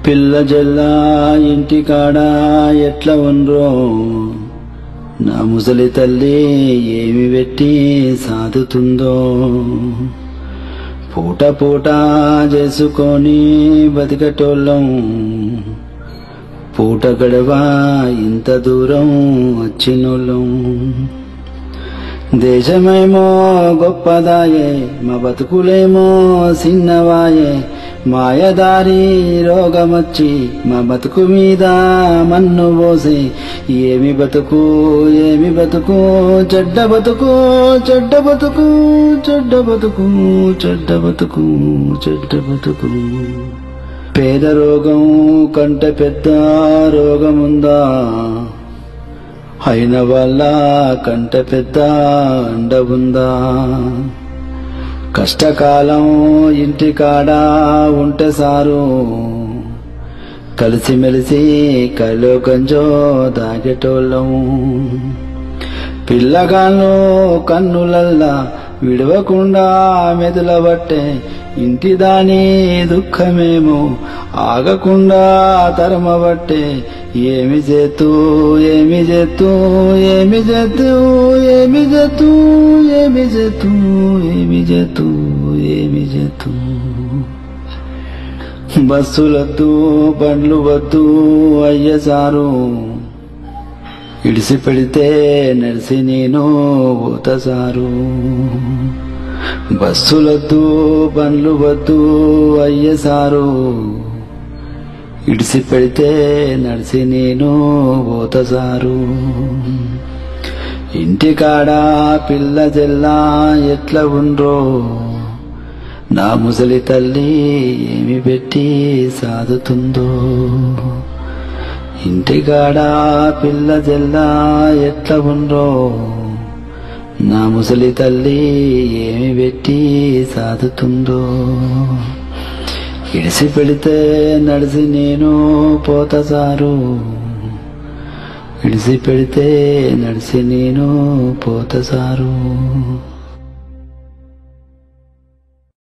పిల్ల జల్లా ఇంటికాడ ఎట్లా ఉండ్రో నా ముసలి తల్లి ఏమి పెట్టి సాదుతుందో పూట పూట చేసుకొని బతికటోళ్ళం పూట గడవా ఇంత దూరం వచ్చినోళ్ళం దేశమేమో గొప్పదాయే మా బతుకులేమో చిన్నవాయే మాయదారి రోగమొచ్చి మా బతుకు మీద మన్ను పోసి ఏమి బతుకు ఏమి బతుకు చెడ్డ బతుకు చెడ్డ బతుకు చెడ్డ బతుకు చెడ్డ బతుకు చెడ్డ బతుకు పేద రోగం కంటే పెద్ద రోగముందా అయిన వల్ల కంట పెద్ద అండ ఉందా కష్టకాలం ఇంటికాడ ఉంటే సారు కలిసిమెలిసి కలో కంజో దాగేటోళ్ళం పిల్లగాళ్ళు కన్నులల్లా విడవకుండా మెదులబట్టే ఇంటి దాని దుఃఖమేమో ఆగకుండా తరమబట్టే ఏమి చేతూ ఏమి చేతూ ఏమి చేతూ ఏమి చేతూ ఏమి చేతూ ఏమి చేతూ ఏమి చేతూ బస్సులద్దు బండ్లు వద్దు అయ్యసారు ఇడిసి పెడితే నడిసి నేను పోతసారు బస్సులొద్దు బండ్లు వద్దు అయ్యసారు ఇడిసి పెడితే నడిసి నేను పోతసారు ఇంటికాడ పిల్ల జల్లా ఎట్లా ఉండ్రో నా ముసలి తల్లి ఏమి పెట్టి సాదుతుందో ఇంటికాడ పిల్ల జల్లా ఎట్లా ఉండ్రో నా ముసలి తల్లి ఏమి పెట్టి సాదుతుందో ఇడిసి పెడితే నడిసి నేను పోతసారు ఇడిసి పెడితే నడిసి నేను పోతసారు